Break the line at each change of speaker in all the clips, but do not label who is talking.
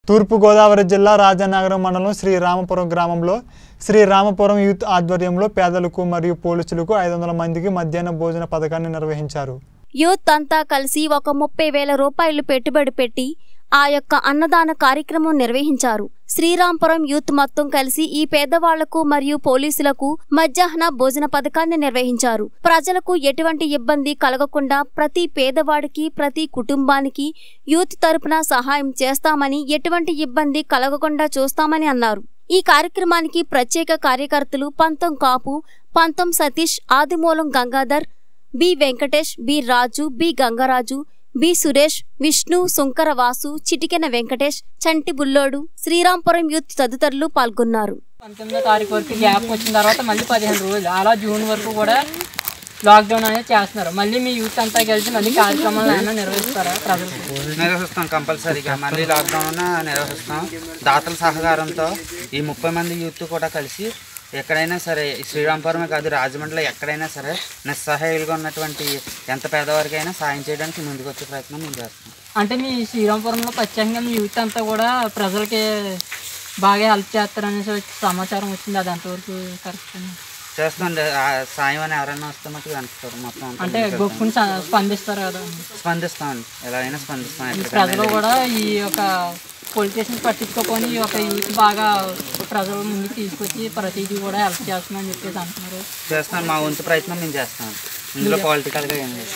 తూర్పుగోదావరి జిల్లా రాజానగరం మండలం శ్రీరామపురం గ్రామంలో శ్రీరామపురం యూత్ ఆధ్వర్యంలో పేదలకు మరియు పోలీసులకు ఐదు వందల మందికి మధ్యాహ్న భోజన పథకాన్ని నిర్వహించారు
యూత్ అంతా కలిసి ఒక ముప్పై వేల రూపాయలు పెట్టుబడి పెట్టి ఆ యొక్క అన్నదాన కార్యక్రమం నిర్వహించారు శ్రీరాంపురం యూత్ మొత్తం కలిసి ఈ పేదవాళ్లకు మరియు పోలీసులకు మధ్యాహ్న భోజన పథకాన్ని నిర్వహించారు ప్రజలకు ఎటువంటి ఇబ్బంది కలగకుండా ప్రతి పేదవాడికి ప్రతి కుటుంబానికి యూత్ తరపున సహాయం చేస్తామని ఎటువంటి ఇబ్బంది కలగకుండా చూస్తామని అన్నారు ఈ కార్యక్రమానికి ప్రత్యేక కార్యకర్తలు Pantham Kapu Pantham Satish Adimulam Gangadhar B Venkatesh B Raju B Gangaraju B Suresh Vishnu Sunkara Vasu Chitikena Venkatesh Chanti Bullodu Srirampuram youth తదితరులు పాల్గొన్నారు
పంతొమ్మిదో తారీఖు వరకు గ్యాప్ వచ్చిన తర్వాత మళ్ళీ పదిహేను రోజులు అలా జూన్ వరకు కూడా లాక్డౌన్ అనేది చేస్తున్నారు మళ్ళీ మీ యూత్ అంతా కలిసి మళ్ళీ కార్యక్రమాలు ఏమైనా నిర్వహిస్తారా ప్రజలకు
నిర్వహిస్తాం కంపల్సరీగా మళ్ళీ లాక్డౌన్ నిర్వహిస్తాం దాతల సహకారంతో ఈ ముప్పై మంది యూత్ కూడా కలిసి ఎక్కడైనా సరే ఈ శ్రీరాంపురమే కాదు రాజమండ్రిలో ఎక్కడైనా సరే నిస్సహాయులుగా ఉన్నటువంటి ఎంత పేదవారికైనా సాయం చేయడానికి ముందుకు వచ్చే ప్రయత్నం మేము చేస్తాం
అంటే మీ శ్రీరాంపురంలో ప్రత్యేకంగా మీ యూత్ అంతా కూడా ప్రజలకి బాగా హెల్ప్ చేస్తారనేసి వచ్చి సమాచారం వచ్చింది అది ఎంతవరకు కరెక్ట్ అని
చేస్తాం ఆ సాయం అని ఎవరైనా వస్తే మటుకు వెనక్కి మొత్తం అంతా
అంటే
ముందుకు వెళ్తాం.
గొప్పని స- స్పందిస్తారు కదా
స్పందిస్తామండి ఎలా అయినా స్పందిస్తాం
ఈ
ఎక్కడికైనా
ప్రజలు కూడా ఈ యొక్క పొలిటీషియన్స్ పట్టించుకోకొని ఈ యొక్క యూత్ బాగా ప్రజల ముందుకు తీసుకొచ్చి ప్రతిదీ కూడా హెల్ప్ చేస్తున్నామని చెప్పేసి అంటున్నారు
చేస్తాం మా వంతు ప్రయత్నం మేము చేస్తాం ఇందులో పొలిటికల్గా ఏం లేదు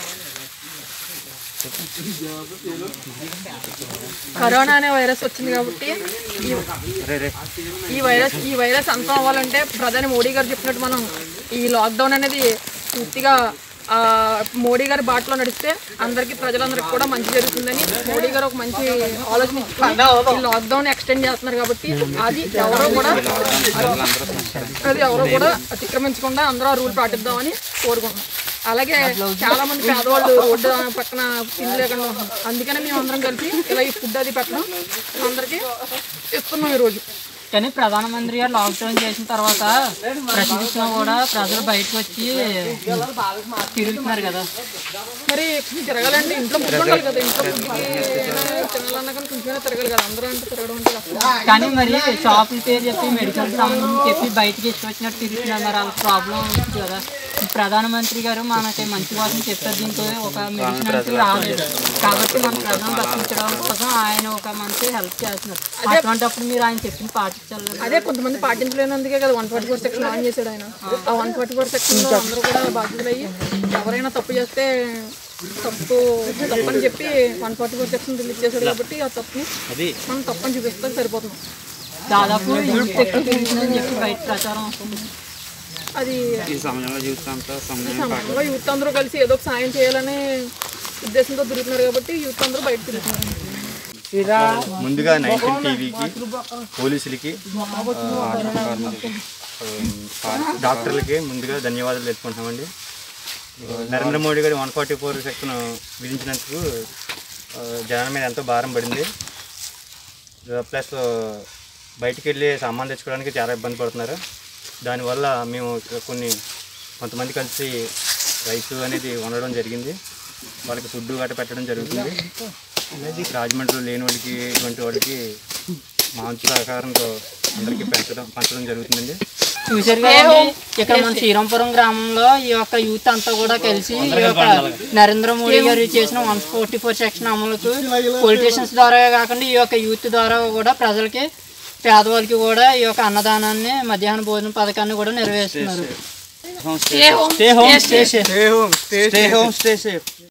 కరోనా అనే వైరస్ వచ్చింది కాబట్టి ఈ-
రే రే
ఈ వైరస్ ఈ వైరస్ అంతం అవ్వాలంటే ప్రధాని మోడీ గారు చెప్పినట్టు మనం ఈ లాక్డౌన్ అనేది పూర్తిగా ఆ, మోడీ గారి బాటలో నడిస్తే అందరికీ ప్రజలందరికీ కూడా మంచి జరుగుతుందని మోడీ గారు ఒక మంచి ఆలోచన ఇచ్చుకొని ఈ లాక్డౌన్ ఎక్స్టెండ్ చేస్తున్నారు కాబట్టి అది ఎవరో కూడా అది ఎవరో కూడా అతిక్రమించకుండా అందరూ ఆ రూల్ పాటిద్దామని కోరుకుంటున్నాం అలాగే చాలా మంది పేదవాళ్ళు రోడ్డు పక్కన తిండి లేకుండా ఉంటున్నారు అందుకనే మేము అందరం కలిసి ఇలా ఈ ఫుడ్ అది పెట్టడం అందరికీ ఇస్తున్నాం ఈరోజు
కానీ ప్రధానమంత్రి గారు లాక్డౌన్ చేసిన తర్వాత ప్రతి విషయం కూడా ప్రజలు బయటకు వచ్చి తిరుగుతున్నారు కదా
మరి తిరగాలంటే ఇంట్లో ఫుడ్ ఉండాలి కదా ఇంట్లో ఫుడ్కి తినాలన్నా కానీ కొంచెమైనా తిరగాలి కదా అందరూ అంటే తిరగడం అంటే కష్టం.
కానీ మరి షాపుల పేరు చెప్పి మెడికల్ సంబంధించి చెప్పి బయటికి ఇష్టం వచ్చినట్టు తిరుగుతున్నారు మరి వాళ్ళ ప్రాబ్లం అవుతుంది కదా ఈ ప్రధానమంత్రి గారు మనకి మంచి కోసం చెప్పారు దీంతో ఒక మెడిసిన్ అంటూ రాలేదు కాబట్టి మన ప్రజలను రక్షించడం కోసం ఆయన ఒక మంచి హెల్ప్ చేస్తున్నారు అటువంటిప్పుడు మీరు ఆయన చెప్పింది పాటించాలి కదా.
అదే కొంతమంది పాటించలేనందుకే కదా one forty four section on చేశాడు ఆయన ఆ వన్ ఫార్టీ ఫోర్ సెక్షన్ లో అందరూ కూడా బాధ్యతలయ్యి ఎవరైనా తప్పు చేస్తే తప్పు తప్పని చెప్పి one forty four section release చేశాడు కాబట్టి ఆ తప్పుని మనం తప్పని చూపిస్తే సరిపోతున్నాం
దాదాపు యూత్ ఎక్కువ తిరుగుతుందని చెప్పి బయట ప్రచారం వస్తుంది
అది
ఈ సమయంలో జీవితంతో సమయం
సమాజంలో యూత్ అందరూ కలిసి ఏదో ఒక సాయం చేయాలనే ఉద్దేశంతో తిరుగుతున్నారు కాబట్టి యూత్ అందరూ బయట తిరుగుతున్నారు
ముందుగా నైన్టీన్ టీవీకి పోలీసులకి ఆ, డాక్టర్లకి ముందుగా ధన్యవాదాలు తెలుపుకుంటున్నామండి నరేంద్ర మోడీ గారు వన్ ఫార్టీ ఫోర్ సెక్షన్ విధించినందుకు ఆ, జనాల మీద ఎంతో భారం పడింది ప్లస్ బయటికి వెళ్ళి సామాన్ తెచ్చుకోవడానికి చాలా ఇబ్బంది పడుతున్నారు దానివల్ల మేము ఇక్కడ కొన్ని కొంతమంది కలిసి రైస్ అనేది వండడం జరిగింది వాళ్ళకి ఫుడ్ గట్ట పెట్టడం జరుగుతుంది రాజమండ్రిలో లేని వాళ్ళకి ఇటువంటి వాళ్ళకి మా వంతు సహకారంతో అందరికీ పెంచడం పంచడం జరుగుతుందండి
చూశారు కదండి ఇక్కడ మన శ్రీరాంపురం గ్రామంలో ఈ యొక్క యూత్ అంతా కూడా కలిసి ఈ యొక్క నరేంద్ర మోడీ గారు చేసిన వన్ ఫోర్టీ ఫోర్ సెక్షన్ అమలుకు పొలిటీషియన్స్ ద్వారా కాకుండా ఈ యొక్క యూత్ ద్వారా కూడా ప్రజలకి పేదవాళ్ళకి కూడా ఈ యొక్క అన్నదానాన్ని మధ్యాహ్న భోజన పథకాన్ని కూడా నెరవేరుస్తున్నారు
stay home stay safe stay home stay safe